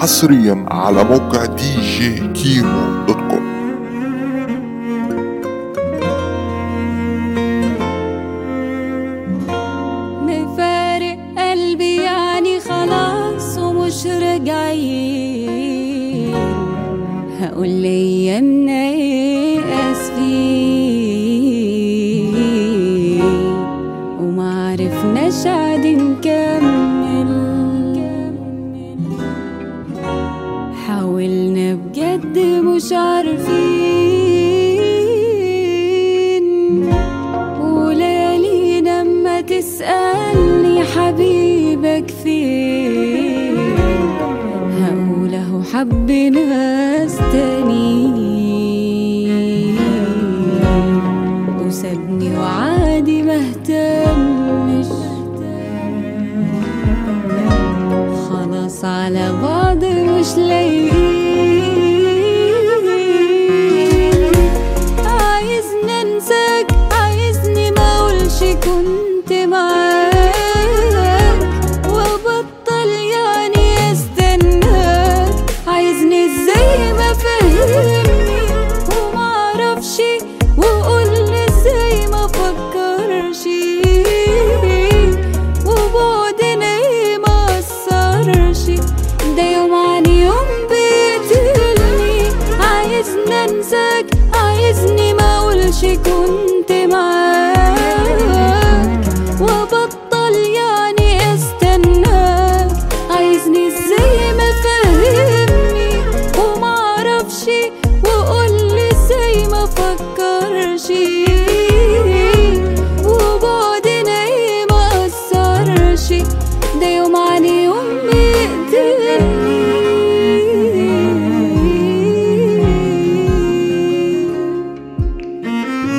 حصريا على موقع دي جي كيمو دوت كوم مفارق قلبي يعني خلاص ومش راجعين هقول ليامنا ايه اسفين ومعرفناش عاد نكمل حاولنا بجد مش عارفين وليالينا اما تسألني حبيبك فين هقول اهو حب ناس تانيين وسابني وعادي ما اهتمش خلاص على بعض مش لايقين عايزني انساك عايزني ما اقولش كنت معاك وابطل يعني استناك عايزني ازاي ما فهمني ومعرفش وقولي ازاي ما فكرش وبعدنا ايه ما اثرش ده يوم عن يوم بيقتلني عايزني انساك عايزني ما اقولش كنت معاك وبطل يعني استناك عايزني ازاي ما فهمني ومعرفش وقولي ازاي ما فكرش وبعدنا ايه ما اثرش ده يوم عن يوم بيقتلني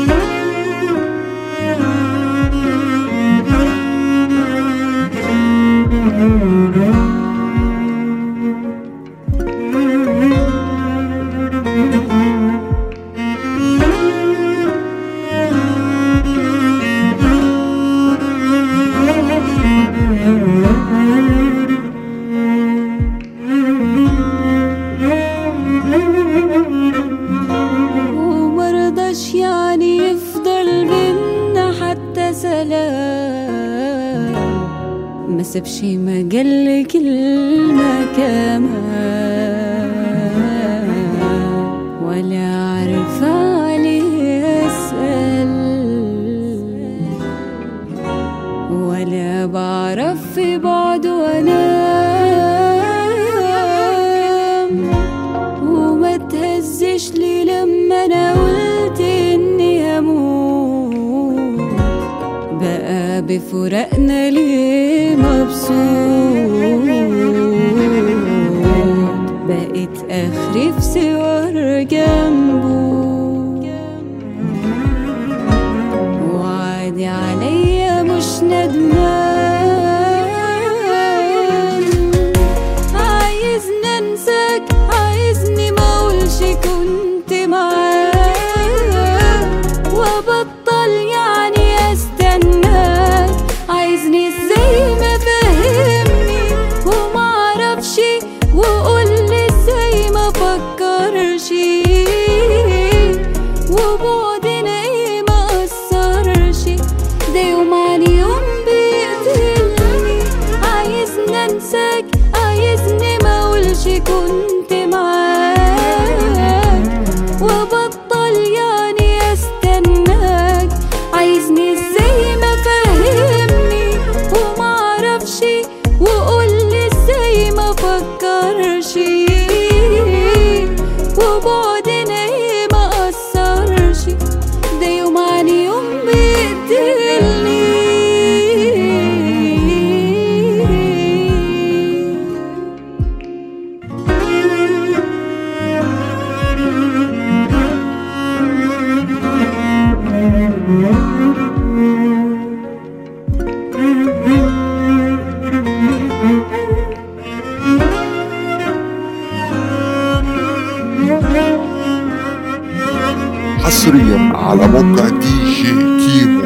ومرضاش يعني يفضل بينا حتى سلام ما سابش مجال لكلمة كمان ولا عارف عليه أسأل ولا بعرف في بعده أنام وما تهزش لي لما انا قلت اني هموت بقى بفراقنا ليه مبسوط بقيت اخري في سوار جنبه وعادي عليا مش ندمان عايزني انساك عايزني ما اقولش كنت معاك وابطل يعني استناك عايزني ازاي ما فهمني ومعرفش وقولي ازاي ما فكرش وبعدنا ايه ما اثرش ده يوم عن يوم بيقتلني عايزني انساك عايزني ما اقولش كنت معاك وبطل يعني استناك عايزني ازاي ما فهمني ومعرفش وقولي ازاي ما فكرش وبعدنا ايه ما اثرش ده يوم عن يوم بيقتلني حصريا على موقع دي جي كيمو